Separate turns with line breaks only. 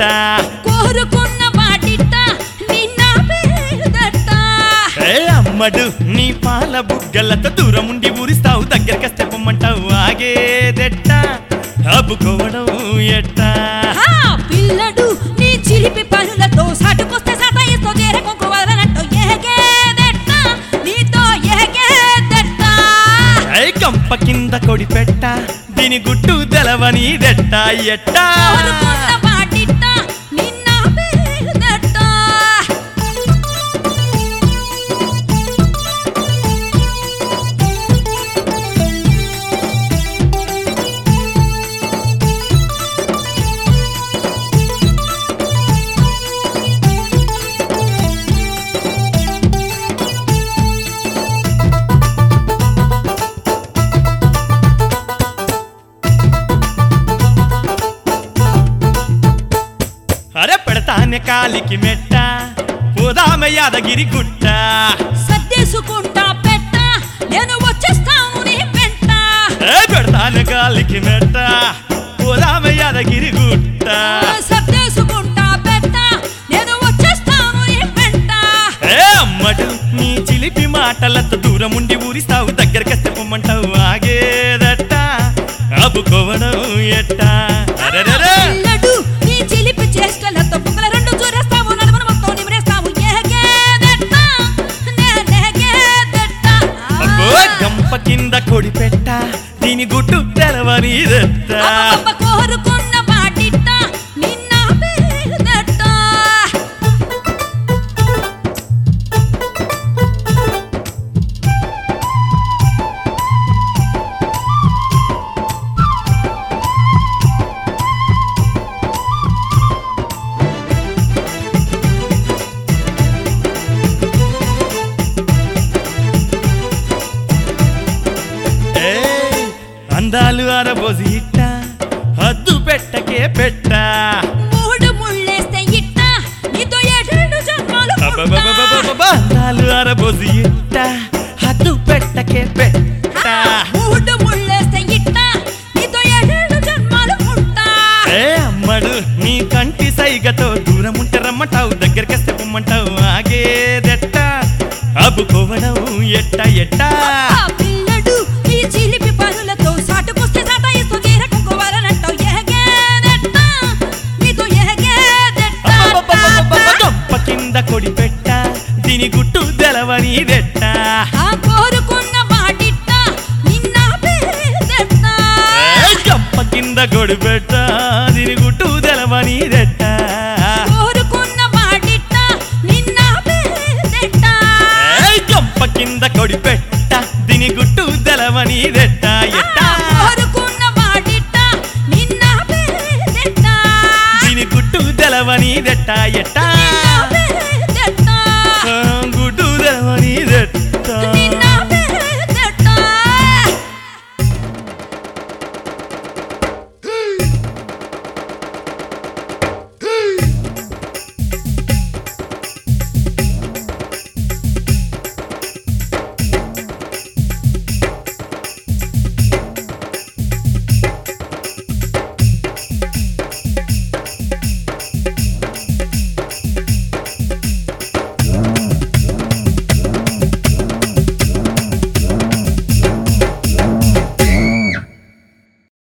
కోరుకున్న వాటిట నిన్న పేదట
ఏ అమ్మడు నీ పాల బుగ్గలతో దూరం ఉండి ఊరిస్తావు దగ్గరికి వస్తే పొమ్మంటావు ఆగేదెట్ట అబ్బుకోవడం ఎట్టా
ఆ పిల్లడు నీ చిలిపి పనులతో సాటుకొస్తే సతాయిస్తో చేరకొంకు వదలనట్టు ఎహగేదెట్ట నీతో ఎహగేదెట్ట
ఏ కంప కింద కొడి పెట్ట దీని గుట్టు తెలవనీదెట్ట ఎట్టా
కోరుకున్న వాటిట నిన్న పేదట
అరే పెడతానే కాలికి మెట్ట పోదామె యాదగిరి గుట్ట
సర్దేసుకుంటా పెట్ట నేను వచ్చేస్తాను నీ వెంట
ఏ పెడతానే కాలికి మెట్ట పోదామె యాదగిరి గుట్ట
సర్దేసుకుంటా పెట్ట నేను వచ్చేస్తాను నీ వెంట
ఏ అమ్మడు నీ చిలిపి మాటలతో దూరం ఉండి ఊరిస్తావు దగ్గరికి వస్తే పొమ్మంటావు ఆగేదట్ట అబ్బుకోవడం ఎట్టా అరెరెరే
పిల్లడు నీ చిలిపి చేష్టలతో బుగ్గల రెండు చూరేస్తావు నడుమను మొత్తం నిమిరేస్తావు ఎహగేదెట్ట నేనెహగేదెట్ట
అబ్బో గంప కింద కొడి పెట్ట దీని గుట్టు తెలవనిదెట్ట
అబ్బబ్బ కోరుకున్న వాటిట నిన్న పేదట
ఏయ్, అందాలు అరబోసి ఇట్ట హద్దు పెట్టకే పెట్ట
మూడు ముళ్ళేస్తే ఇట్ట నీతో ఏడేడు జన్మలు ఉంటా.
అబ్బబ్బబ్బబ్బబ్బబ్బ, అందాలు అరబోసి ఇట్ట హద్దు పెట్టకే పెట్ట
మూడు ముళ్ళేస్తే ఇట్ట నీతో ఏడేడు జన్మలు ఉంటా.
ఏ అమ్మడు నీ కంటి సైగతో దూరం ఉంటే రమ్మంటావు దగ్గరికి వస్తే పొమ్మంటావు ఆగేదెట్ట అబ్బుకోవడం ఎట్ట ఎట్టా
ఆ పిల్లడు నీ చిలిపి పనులతో సాటుకొస్తే సతాయిస్తూ తీరకుంకోవాలనంటావు ఎహగేదెట్ట నీతో ఎహగేదెట్ట
అబ్బబ్బబ్బబ్బబ్బ, గొప్ప కింద కొడి పెట్ట దీని గుట్టు తెలవనిదెట్ట
ఆ కోరుకున్న వాటిట్ట నిన్న పేదెట్ట
ఏయ్, గంప కింద కొడి పెట్ట దీని గుట్టు తెలవనిదెట్ట